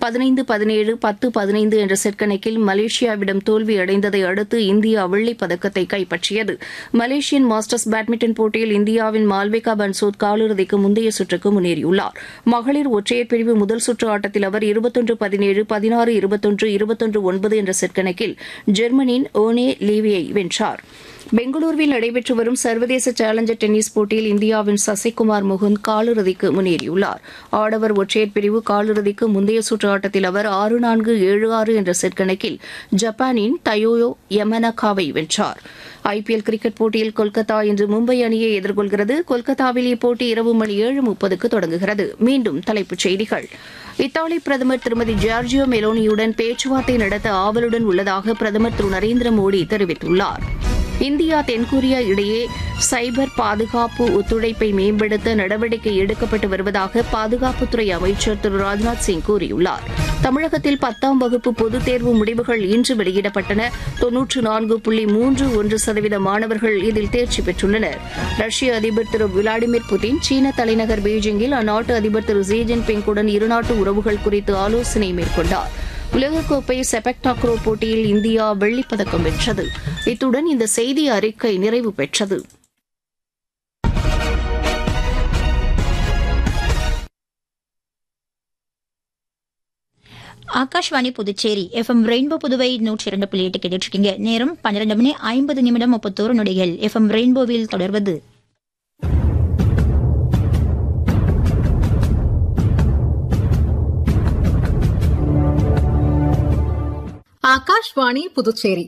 பதினைந்து பதினேழு பத்து பதினைந்து என்ற செட் கணக்கில் மலேசியாவிடம் தோல்வியடைந்ததை அடுத்து இந்தியா வெள்ளிப் பதக்கத்தை கைப்பற்றியது மலேசியன் மாஸ்டர்ஸ் பேட்மிண்டன் போட்டியில் இந்தியாவின் மால்விகா பன்சோத் காலிறுதிக்கு முந்தைய சுற்றுக்கு முன்னேறியுள்ளார் மகளிர் ஒற்றையர் பிரிவு முதல் சுற்று ஆட்டத்தில் அவர் இருபத்தொன்று பதினேழு பதினாறு இருபத்தொன்று இருபத்தொன்று ஒன்பது என்ற செட் கணக்கில் ஜெர்மனியின் ஓனே லீவியை வென்றார் பெங்களூருவில் நடைபெற்று வரும் சர்வதேச சேலஞ்சர் டென்னிஸ் போட்டியில் இந்தியாவின் சசிகுமார் முகுந்த் காலிறுதிக்கு முன்னேறியுள்ளார் ஆடவர் ஒற்றையர் பிரிவு காலிறுதிக்கு முந்தைய சுற்று ஆட்டத்தில் அவர் ஆறு நான்கு ஏழு ஆறு என்ற செட் கணக்கில் ஜப்பானின் தயோயோ யமனகாவை வென்றார் ஐபிஎல் கிரிக்கெட் போட்டியில் கொல்கத்தா இன்று மும்பை அணியை எதிர்கொள்கிறது கொல்கத்தாவில் இப்போட்டி இரவு மணி ஏழு முப்பதுக்கு தொடங்குகிறது மீண்டும் தலைப்புச் செய்திகள் இத்தாலி பிரதமர் திருமதி ஜார்ஜியோ மெலோனியுடன் பேச்சுவார்த்தை நடத்த ஆவலுடன் உள்ளதாக பிரதமர் திரு நரேந்திர மோடி தெரிவித்துள்ளார் இந்தியா தென்கொரியா இடையே சைபர் பாதுகாப்பு ஒத்துழைப்பை மேம்படுத்த நடவடிக்கை எடுக்கப்பட்டு வருவதாக பாதுகாப்புத்துறை அமைச்சர் திரு ராஜ்நாத் சிங் கூறியுள்ளார் தமிழகத்தில் பத்தாம் வகுப்பு பொதுத் தேர்வு முடிவுகள் இன்று வெளியிடப்பட்டன தொன்னூற்று நான்கு புள்ளி மூன்று ஒன்று சதவீத மாணவர்கள் இதில் தேர்ச்சி பெற்றுள்ளனர் ரஷ்ய அதிபர் திரு விளாடிமிர் புதின் சீன தலைநகர் பீஜிங்கில் அந்நாட்டு அதிபர் திரு ஜி ஜின்பிங்குடன் இருநாட்டு உறவுகள் குறித்து ஆலோசனை மேற்கொண்டார் உலகக்கோப்பை செபக் டாக்ரோ போட்டியில் இந்தியா வெள்ளிப்பதக்கம் வென்றது இத்துடன் இந்த செய்தி அறிக்கை நிறைவு பெற்றது ஆகாஷ்வாணி புதுச்சேரி எஃப்எம் ரெயின்போ புதுவை நூற்றி இரண்டு புள்ளி எட்டு கேட்டுருக்கீங்க நேரம் பன்னிரண்டு மணி ஐம்பது நிமிடம் முப்பத்தோரு நொடிகள் எஃப்எம் ரெயின்போவில் தொடர்வது ஆகாஷ்வாணி புதுச்சேரி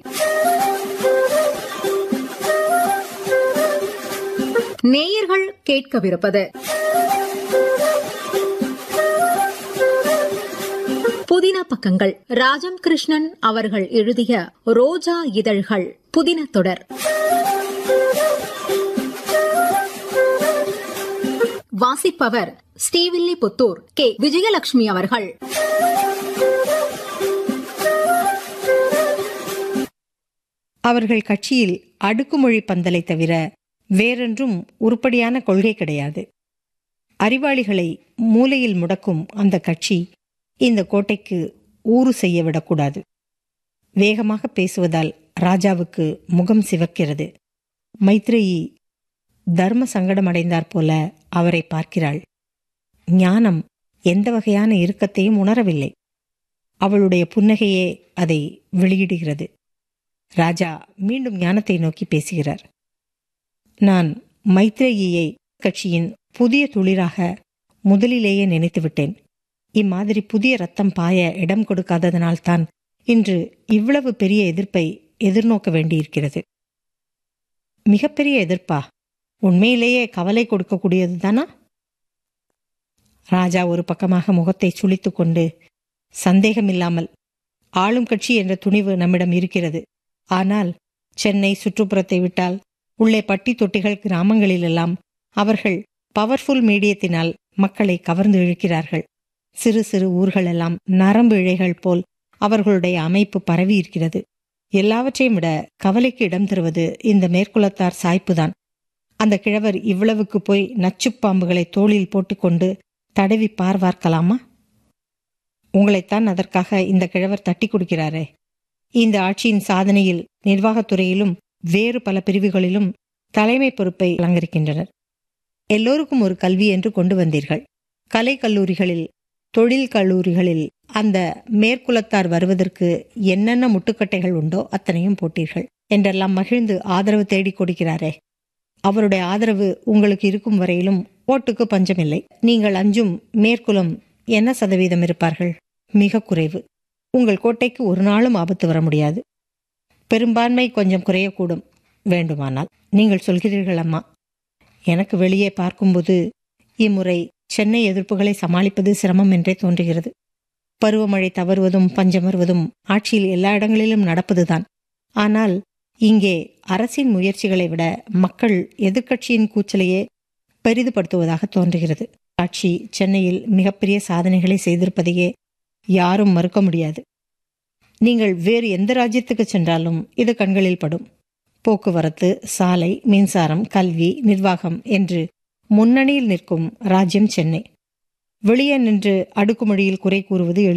நேயர்கள் கேட்கவிருப்பது புதின பக்கங்கள் ராஜம் கிருஷ்ணன் அவர்கள் எழுதிய ரோஜா இதழ்கள் புதின தொடர் வாசிப்பவர் ஸ்ரீவில்லிபுத்தூர் கே விஜயலட்சுமி அவர்கள் அவர்கள் கட்சியில் அடுக்குமொழி பந்தலை தவிர வேறொன்றும் உருப்படியான கொள்கை கிடையாது அறிவாளிகளை மூலையில் முடக்கும் அந்த கட்சி இந்த கோட்டைக்கு ஊறு செய்ய விடக்கூடாது வேகமாக பேசுவதால் ராஜாவுக்கு முகம் சிவக்கிறது மைத்ரேயி தர்ம சங்கடமடைந்தாற் போல அவரை பார்க்கிறாள் ஞானம் எந்த வகையான இறுக்கத்தையும் உணரவில்லை அவளுடைய புன்னகையே அதை வெளியிடுகிறது ராஜா மீண்டும் ஞானத்தை நோக்கி பேசுகிறார் நான் மைத்ரேயியை கட்சியின் புதிய துளிராக முதலிலேயே நினைத்துவிட்டேன் இம்மாதிரி புதிய ரத்தம் பாய இடம் கொடுக்காததனால்தான் இன்று இவ்வளவு பெரிய எதிர்ப்பை எதிர்நோக்க வேண்டியிருக்கிறது மிகப்பெரிய எதிர்ப்பா உண்மையிலேயே கவலை கொடுக்கக்கூடியது தானா ராஜா ஒரு பக்கமாக முகத்தை சுளித்துக் கொண்டு சந்தேகமில்லாமல் ஆளும் கட்சி என்ற துணிவு நம்மிடம் இருக்கிறது ஆனால் சென்னை சுற்றுப்புறத்தை விட்டால் உள்ளே பட்டி தொட்டிகள் கிராமங்களிலெல்லாம் அவர்கள் பவர்ஃபுல் மீடியத்தினால் மக்களை கவர்ந்து இழுக்கிறார்கள் சிறு சிறு ஊர்களெல்லாம் நரம்பு இழைகள் போல் அவர்களுடைய அமைப்பு பரவி இருக்கிறது எல்லாவற்றையும் விட கவலைக்கு இடம் தருவது இந்த மேற்குலத்தார் சாய்ப்புதான் அந்த கிழவர் இவ்வளவுக்கு போய் நச்சுப்பாம்புகளை தோளில் போட்டுக்கொண்டு தடவி பார்வார்க்கலாமா உங்களைத்தான் அதற்காக இந்த கிழவர் தட்டி கொடுக்கிறாரே இந்த ஆட்சியின் சாதனையில் நிர்வாகத்துறையிலும் வேறு பல பிரிவுகளிலும் தலைமை பொறுப்பை அலங்கரிக்கின்றனர் எல்லோருக்கும் ஒரு கல்வி என்று கொண்டு வந்தீர்கள் கலை கல்லூரிகளில் தொழில் கல்லூரிகளில் அந்த மேற்குலத்தார் வருவதற்கு என்னென்ன முட்டுக்கட்டைகள் உண்டோ அத்தனையும் போட்டீர்கள் என்றெல்லாம் மகிழ்ந்து ஆதரவு தேடி கொடுக்கிறாரே அவருடைய ஆதரவு உங்களுக்கு இருக்கும் வரையிலும் ஓட்டுக்கு பஞ்சமில்லை நீங்கள் அஞ்சும் மேற்குலம் என்ன சதவீதம் இருப்பார்கள் மிக குறைவு உங்கள் கோட்டைக்கு ஒரு நாளும் ஆபத்து வர முடியாது பெரும்பான்மை கொஞ்சம் குறையக்கூடும் வேண்டுமானால் நீங்கள் சொல்கிறீர்கள் அம்மா எனக்கு வெளியே பார்க்கும்போது இம்முறை சென்னை எதிர்ப்புகளை சமாளிப்பது சிரமம் என்றே தோன்றுகிறது பருவமழை தவறுவதும் பஞ்சம் வருவதும் ஆட்சியில் எல்லா இடங்களிலும் நடப்பதுதான் ஆனால் இங்கே அரசின் முயற்சிகளை விட மக்கள் எதிர்க்கட்சியின் கூச்சலையே பெரிதுபடுத்துவதாக தோன்றுகிறது ஆட்சி சென்னையில் மிகப்பெரிய சாதனைகளை செய்திருப்பதையே யாரும் மறுக்க முடியாது நீங்கள் வேறு எந்த ராஜ்யத்துக்கு சென்றாலும் இது கண்களில் படும் போக்குவரத்து சாலை மின்சாரம் கல்வி நிர்வாகம் என்று முன்னணியில் நிற்கும் ராஜ்யம் சென்னை வெளியே நின்று அடுக்குமொழியில் குறை கூறுவது